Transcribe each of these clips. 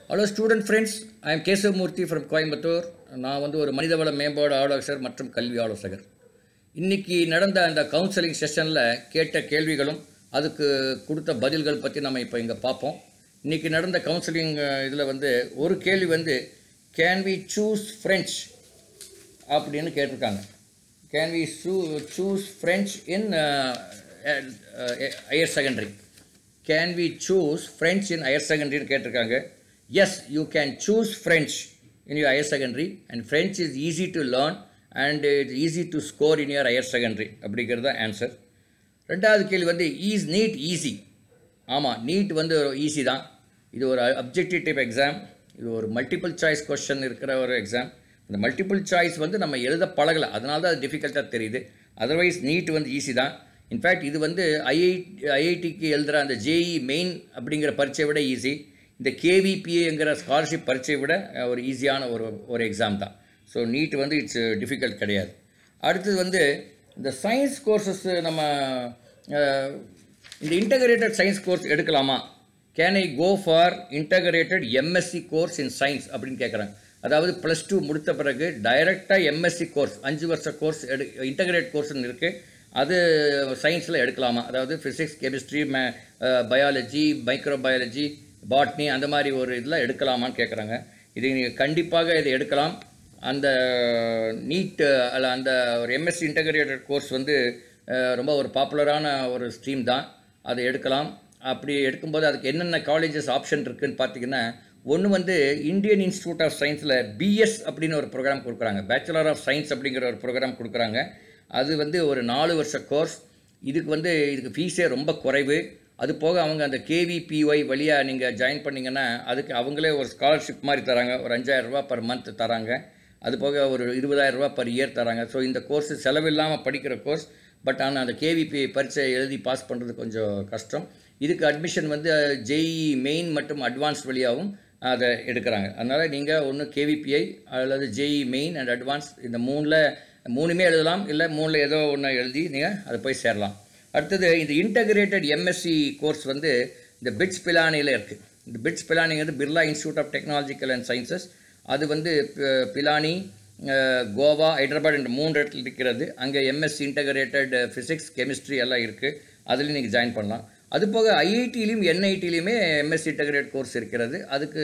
hello student friends I am Kesavamoorthy from Coimbatore நான் வந்து ஒரு மனிதவள மேம்பாடு ஆலோசகர் மற்றும் கல்வி ஆலோசகர் இன்னைக்கு நடந்த அந்த கவுன்சிலிங் செஷனில் கேட்ட கேள்விகளும் அதுக்கு கொடுத்த பதில்கள் பற்றி நம்ம இப்போ இங்கே பார்ப்போம் இன்னைக்கு நடந்த கவுன்சிலிங் இதில் வந்து ஒரு கேள்வி வந்து கேன் வி சூஸ் ஃப்ரெஞ்ச் அப்படின்னு கேட்டிருக்காங்க கேன் வி சூ choose French in higher secondary can we choose French in higher செகண்டரின்னு கேட்டிருக்காங்க yes you can choose French in your higher secondary and French is easy to learn and it's easy to score in your higher secondary அப்படிங்கிறது தான் answer ரெண்டாவது கேள்வி வந்து is NEET easy ஆமாம் NEET வந்து easy தான் இது ஒரு அப்ஜெக்டிவ் டைப் எக்ஸாம் இது ஒரு மல்டிபிள் சாய்ஸ் கொஸ்டின் இருக்கிற ஒரு எக்ஸாம் இந்த மல்டிபிள் சாய்ஸ் வந்து நம்ம எழுத பழகலை அதனால தான் அது டிஃபிகல்ட்டாக தெரியுது அதர்வைஸ் நீட் வந்து ஈஸி தான் இன்ஃபேக்ட் இது வந்து ஐஐ ஐஐடிக்கு எழுதுகிற அந்த ஜேஇ மெயின் அப்படிங்கிற பரீட்சையை விட ஈஸி இந்த கேவிபிஏங்கிற ஸ்காலர்ஷிப் பரீட்சையை விட ஒரு ஈஸியான ஒரு ஒரு எக்ஸாம் தான் ஸோ நீட் வந்து இட்ஸ் டிஃபிகல்ட் கிடையாது அடுத்தது வந்து இந்த சயின்ஸ் கோர்சஸ் நம்ம அஹ், இந்த இன்டகிரேட்டட் சயின்ஸ் கோர்ஸ் எடுக்கலாமா can I go for integrated MSc course in science அப்படின்னு கேட்குறாங்க அதாவது ப்ளஸ் டூ முடித்த பிறகு டைரெக்டாக எம்எஸ்சி கோர்ஸ் அஞ்சு வருஷ கோர்ஸ் எடு இன்டகிரேட் கோர்ஸ்னு இருக்குது அது சயின்ஸில் எடுக்கலாமா அதாவது ஃபிசிக்ஸ் கெமிஸ்ட்ரி மே பயாலஜி மைக்ரோபயாலஜி பாட்னி அந்த மாதிரி ஒரு இதில் எடுக்கலாமான்னு கேட்குறாங்க இது நீங்கள் கண்டிப்பாக இதை எடுக்கலாம் அந்த நீட் அல்ல அந்த ஒரு எம்எஸ்சி இன்டகிரேட்டட் கோர்ஸ் வந்து அஹ், ரொம்ப ஒரு பாப்புலரான ஒரு ஸ்ட்ரீம் தான் அதை எடுக்கலாம் அப்படி எடுக்கும்போது அதுக்கு என்னென்ன காலேஜஸ் ஆப்ஷன் இருக்குன்னு பார்த்தீங்கன்னா ஒன்று வந்து இந்தியன் இன்ஸ்டியூட் ஆஃப் சயின்ஸில் பிஎஸ் அப்படின்னு ஒரு ப்ரோக்ராம் கொடுக்குறாங்க பேச்சுலர் ஆஃப் சயின்ஸ் அப்படிங்கிற ஒரு ப்ரோக்ராம் கொடுக்குறாங்க அது வந்து ஒரு நாலு வருஷ கோர்ஸ் இதுக்கு வந்து இதுக்கு ஃபீஸே ரொம்ப குறைவு அது போக அவங்க அந்த கேவிபிஒய் வழியாக நீங்கள் ஜாயின் பண்ணீங்கன்னா அதுக்கு அவங்களே ஒரு ஸ்காலர்ஷிப் மாதிரி தராங்க ஒரு அஞ்சாயிரம் ரூபாய் பர் மந்த் தராங்க அது போக ஒரு இருபதாயிரம் ரூபாய் பர் இயர் தராங்க ஸோ இந்த கோர்ஸ் செலவில்லாமல் படிக்கிற கோர்ஸ் பட் ஆனால் அந்த கேவிபி பரீட்சை எழுதி பாஸ் பண்ணுறது கொஞ்சம் கஷ்டம் இதுக்கு அட்மிஷன் வந்து ஜேஇ மெயின் மற்றும் அட்வான்ஸ் வழியாகவும் அதை எடுக்கிறாங்க அதனால் நீங்கள் ஒன்று கேவிபிஐ அல்லது ஜேஇ மெயின் அண்ட் அட்வான்ஸ் இந்த மூணில் மூணுமே எழுதலாம் இல்லை மூணில் ஏதோ ஒன்று எழுதி நீங்கள் அதை போய் சேரலாம் அடுத்தது இந்த இன்டகிரேட்டட் எம்எஸ்சி கோர்ஸ் வந்து இந்த பிட்ஸ் பிலானியில் இருக்குது இந்த பிட்ஸ் பிலானி வந்து Birla Institute of Technological and Sciences அது வந்து பி- பிலானி அஹ், கோவா ஹைதராபாத் என்ற மூன்று இடத்துல இருக்கிறது அங்கே எம்எஸ்சி இன்டகிரேட்டட் ஃபிசிக்ஸ் கெமிஸ்ட்ரி எல்லாம் இருக்குது அதுலேயும் நீங்கள் ஜாயின் பண்ணலாம் அது போக ஐஐடிலையும் என்ஐடிலையுமே எம்எஸ்சி இன்டகிரேட் கோர்ஸ் இருக்கிறது அதுக்கு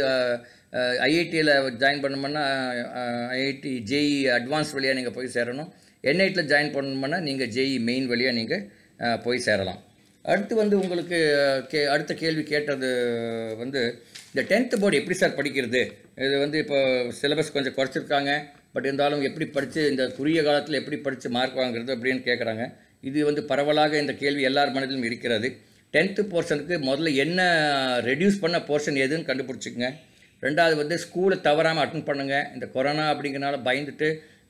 ஐஐடியில் ஜாயின் பண்ணோம்னா ஐஐடி ஜேஇ அட்வான்ஸ் வழியாக நீங்கள் போய் சேரணும் என்ஐடியில் ஜாயின் பண்ணணும்னா நீங்கள் ஜேஇ மெயின் வழியாக நீங்கள் போய் சேரலாம் அடுத்து வந்து உங்களுக்கு அஹ், கே அடுத்த கேள்வி கேட்டது வந்து இந்த டென்த்து போர்டு எப்படி சார் படிக்கிறது இது வந்து இப்போ சிலபஸ் கொஞ்சம் குறைச்சிருக்காங்க பட் இருந்தாலும் எப்படி படித்து இந்த குறுகிய காலத்தில் எப்படி படித்து மார்க் வாங்குறது அப்படின்னு கேட்குறாங்க இது வந்து பரவலாக இந்த கேள்வி எல்லார் மனதிலும் இருக்கிறது டென்த்து போர்ஷனுக்கு முதல்ல என்ன ரெடியூஸ் பண்ண போர்ஷன் எதுன்னு கண்டுபிடிச்சிக்கங்க ரெண்டாவது வந்து ஸ்கூலை தவறாமல் அட்டன் பண்ணுங்கள் இந்த கொரோனா அப்படிங்கிறனால பயந்துட்டு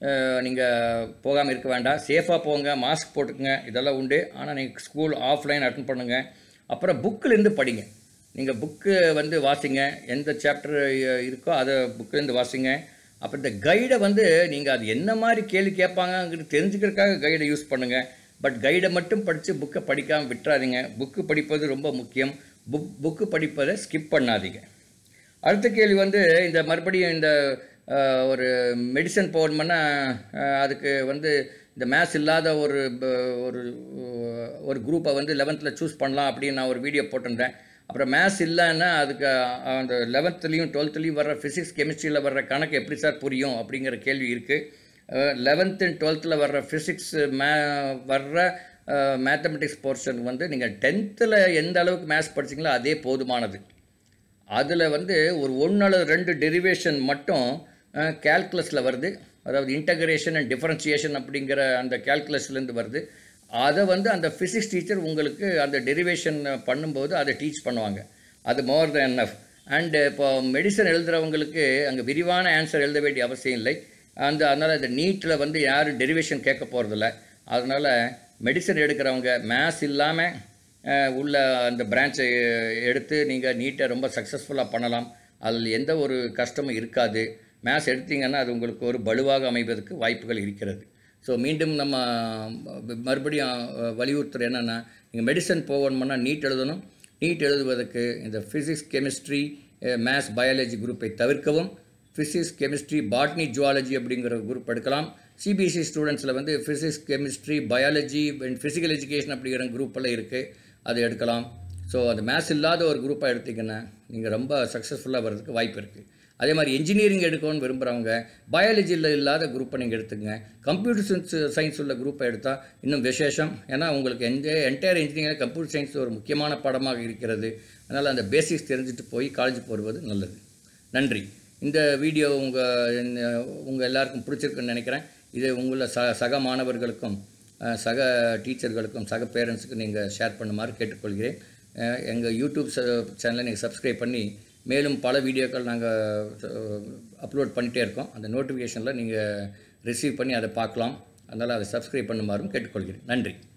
நீங்கள் போகாமல் இருக்க வேண்டாம் சேஃபாக போங்க மாஸ்க் போட்டுக்குங்க இதெல்லாம் உண்டு ஆனால் நீங்கள் ஸ்கூல் ஆஃப்லைன் அட்டன் பண்ணுங்கள் அப்புறம் புக்கிலேருந்து படிங்க நீங்கள் புக்கு வந்து வாசிங்க எந்த சாப்டர் இருக்கோ அதை புக்கிலேருந்து வாசிங்க அப்புறம் இந்த கைடை வந்து நீங்கள் அது என்ன மாதிரி கேள்வி கேட்பாங்கங்கிறது தெரிஞ்சுக்கிறதுக்காக கைடை யூஸ் பண்ணுங்கள் பட் கைடை மட்டும் படித்து புக்கை படிக்காமல் விட்டுறாதீங்க புக்கு படிப்பது ரொம்ப முக்கியம் புக் புக்கு படிப்பதை ஸ்கிப் பண்ணாதீங்க அடுத்த கேள்வி வந்து இந்த மறுபடியும் இந்த அஹ், ஒரு மெடிசன் போகணும்னா அஹ், அதுக்கு வந்து இந்த மேத்ஸ் இல்லாத ஒரு ப- ஒரு அஹ், ஒரு குரூப்பை வந்து லெவன்த்தில் சூஸ் பண்ணலாம் அப்படின்னு நான் ஒரு வீடியோ போட்டிருந்தேன் அப்புறம் மேத்ஸ் இல்லைன்னா அதுக்கு அஹ், அந்த லெவன்த்துலேயும் டுவெல்த்துலேயும் வர்ற ஃபிசிக்ஸ் கெமிஸ்ட்ரியில் வர்ற கணக்கு எப்படி சார் புரியும் அப்படிங்கிற கேள்வி இருக்குது லெவன்த்து அண்ட் டுவெல்த்தில் வர்ற ஃபிசிக்ஸ் மே வர்ற மேத்தமெட்டிக்ஸ் போர்ஷன் வந்து நீங்கள் டென்த்தில் எந்த அளவுக்கு மேத்ஸ் படிச்சீங்களோ அதே போதுமானது அதில் வந்து ஒரு ஒன்று அல்லது ரெண்டு டெரிவேஷன் மட்டும் கேல்குலஸில் வருது அதாவது இன்டகிரேஷன் அண்ட் டிஃபரன்சியேஷன் அப்படிங்கிற அந்த கேல்குலஸ்லேருந்து வருது அதை வந்து அந்த ஃபிசிக்ஸ் டீச்சர் உங்களுக்கு அந்த டெரிவேஷன் பண்ணும்போது அதை டீச் பண்ணுவாங்க அது மோர் தென் enough அண்டு இப்போ மெடிசன் எழுதுகிறவங்களுக்கு அங்கே விரிவான ஆன்சர் எழுத வேண்டிய அவசியம் இல்லை அந்த அதனால் இந்த நீட்டில் வந்து யாரும் டெரிவேஷன் கேட்க போகிறதில்ல அதனால் மெடிசன் எடுக்கிறவங்க மேத்ஸ் இல்லாமல் அஹ் உள்ள அந்த பிரான்ச்சை எடுத்து நீங்கள் நீட்டை ரொம்ப சக்ஸஸ்ஃபுல்லாக பண்ணலாம் அதில் எந்த ஒரு கஷ்டமும் இருக்காது மேத்ஸ் எடுத்தீங்கன்னா அது உங்களுக்கு ஒரு பலுவாக அமைவதற்கு வாய்ப்புகள் இருக்கிறது ஸோ மீண்டும் நம்ம ம- மறுபடியும் அஹ், வலியுறுத்துற என்னென்னா நீங்கள் மெடிசன் போகணும்னா நீட் எழுதணும் நீட் எழுதுவதற்கு இந்த ஃபிசிக்ஸ் கெமிஸ்ட்ரி மேத்ஸ் பயாலஜி குரூப்பை தவிர்க்கவும் ஃபிசிக்ஸ் கெமிஸ்ட்ரி பாட்னி ஜுவாலஜி அப்படிங்கிற குரூப் எடுக்கலாம் சிபிஎஸ்சி ஸ்டூடெண்ட்ஸில் வந்து physics chemistry biology and physical education அப்படிங்கிற குரூப் எல்லாம் இருக்குது அது எடுக்கலாம் ஸோ அந்த மேத்ஸ் இல்லாத ஒரு குரூப்பாக எடுத்தீங்கன்னா நீங்கள் ரொம்ப சக்ஸஸ்ஃபுல்லாக வர்றதுக்கு வாய்ப்பு இருக்குது அதே மாதிரி இன்ஜினியரிங் எடுக்கணும்னு விரும்புகிறவங்க பயாலஜியில் இல்லாத குரூப்பை நீங்கள் எடுத்துங்க கம்ப்யூட்டர் சயின்ஸ் சயின்ஸ் உள்ள குரூப்பை எடுத்தால் இன்னும் விசேஷம் ஏன்னா உங்களுக்கு எந்த என்டையர் இன்ஜினியரிங் கம்ப்யூட்டர் சயின்ஸ் ஒரு முக்கியமான பாடமாக இருக்கிறது அதனால் அந்த பேசிக்ஸ் தெரிஞ்சுட்டு போய் காலேஜ் போடுவது நல்லது நன்றி இந்த வீடியோ உங்கள் உங்கள் எல்லாருக்கும் பிடிச்சிருக்குன்னு நினைக்கிறேன் இது உங்களை ச சக மாணவர்களுக்கும் அஹ், சக டீச்சர்களுக்கும் சக பேரண்ட்ஸுக்கும் நீங்கள் ஷேர் பண்ணுமாறு கேட்டுக்கொள்கிறேன் எங்கள் யூடியூப் சேனலை நீங்கள் சப்ஸ்கிரைப் பண்ணி மேலும் பல வீடியோக்கள் நாங்கள் அப்லோட் பண்ணிகிட்டே இருக்கோம் அந்த நோட்டிஃபிகேஷனில் நீங்கள் ரிசீவ் பண்ணி அதை பார்க்கலாம் அதனால் அதை சப்ஸ்கிரைப் பண்ணுமாறும் கேட்டுக்கொள்கிறேன் நன்றி